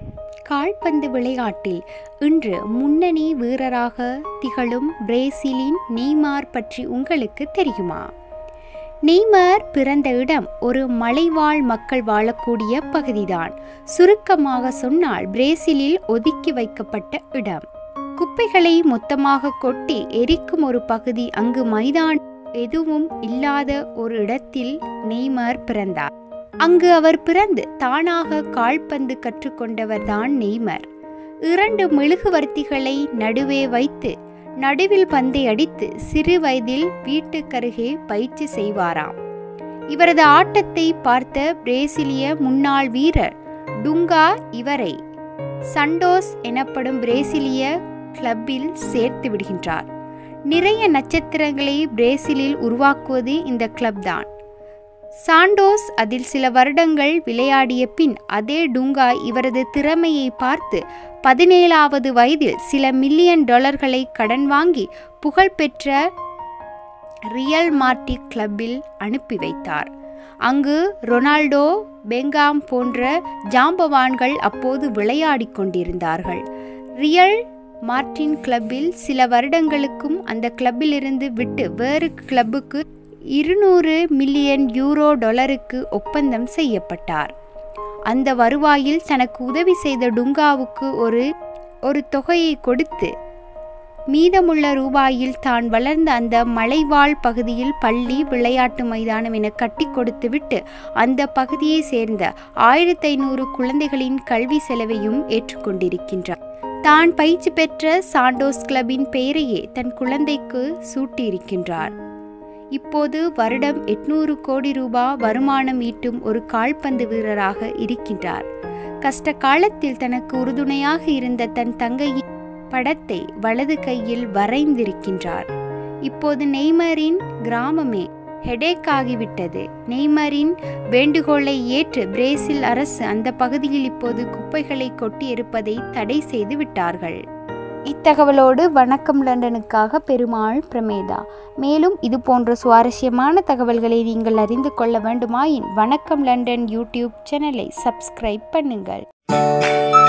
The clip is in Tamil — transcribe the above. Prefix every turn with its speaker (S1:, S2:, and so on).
S1: கால்பந்து விளையாட்டில் இன்று முன்னணி வீரராக திகழும் பிரேசிலின் நெய்மார் பற்றி உங்களுக்கு தெரியுமா நெய்மர் பிறந்த இடம் ஒரு மலைவாழ் மக்கள் வாழக்கூடிய பகுதிதான் சுருக்கமாக சொன்னால் பிரேசிலில் ஒதுக்கி வைக்கப்பட்ட இடம் குப்பைகளை மொத்தமாக கொட்டி எரிக்கும் ஒரு பகுதி அங்கு மைதான் எதுவும் இல்லாத ஒரு இடத்தில் நெய்மர் பிறந்தார் அங்கு அவர் பிறந்து தானாக கால்பந்து கற்றுக்கொண்டவர்தான் நெய்மர் இரண்டு மெழுகுவர்த்திகளை நடுவே வைத்து நடுவில் பந்தை அடித்து சிறு வயதில் வீட்டுக்கருகே பயிற்சி செய்வாராம் இவரது ஆட்டத்தை பார்த்த பிரேசிலிய முன்னாள் வீரர் டுங்கா இவரை சண்டோஸ் எனப்படும் பிரேசிலிய கிளப்பில் சேர்த்து விடுகின்றார் நிறைய நட்சத்திரங்களை பிரேசிலில் உருவாக்குவது இந்த கிளப் தான் சாண்டோஸ் அதில் சில வருடங்கள் விளையாடிய பின் அதே டுங்கா இவரது திறமையை பார்த்து பதினேழாவது வயதில் சில மில்லியன் டாலர்களை கடன் வாங்கி புகழ்பெற்ற ரியல் மார்டி கிளப்பில் அனுப்பி வைத்தார் அங்கு ரொனால்டோ பெங்காம் போன்ற ஜாம்பவான்கள் அப்போது விளையாடி கொண்டிருந்தார்கள் ரியல் மார்டின் கிளப்பில் சில வருடங்களுக்கும் அந்த கிளப்பிலிருந்து விட்டு வேறு கிளப்புக்கு இருநூறு மில்லியன் யூரோ டாலருக்கு ஒப்பந்தம் செய்யப்பட்டார் அந்த வருவாயில் தனக்கு உதவி செய்த டுங்காவுக்கு ஒரு ஒரு தொகையை கொடுத்து மீதமுள்ள ரூபாயில் தான் வளர்ந்த அந்த மலைவாழ் பகுதியில் பள்ளி விளையாட்டு மைதானம் என கட்டி கொடுத்துவிட்டு அந்த பகுதியை சேர்ந்த ஆயிரத்தி ஐநூறு குழந்தைகளின் கல்வி செலவையும் ஏற்றுக்கொண்டிருக்கின்றார் தான் பயிற்சி பெற்ற சாண்டோஸ் கிளப்பின் பெயரையே தன் குழந்தைக்கு சூட்டியிருக்கின்றார் இப்போது வருடம் எட்நூறு கோடி ரூபாய் வருமானம் ஈட்டும் ஒரு கால்பந்து வீரராக இருக்கின்றார் கஷ்ட காலத்தில் தனக்கு உறுதுணையாக இருந்த தன் தங்கையின் படத்தை வலது கையில் வரைந்திருக்கின்றார் இப்போது நெய்மரின் கிராமமே ஹெடேக் ஆகிவிட்டது நெய்மரின் வேண்டுகோளை ஏற்று பிரேசில் அரசு அந்த பகுதியில் இப்போது குப்பைகளை கொட்டி இருப்பதை தடை செய்து விட்டார்கள் இத்தகவலோடு வணக்கம் லண்டனுக்காக பெருமாள் பிரமேதா மேலும் இது போன்ற சுவாரஸ்யமான தகவல்களை நீங்கள் அறிந்து கொள்ள வேண்டுமாயின் வணக்கம் லண்டன் யூடியூப் சேனலை சப்ஸ்கிரைப் பண்ணுங்கள்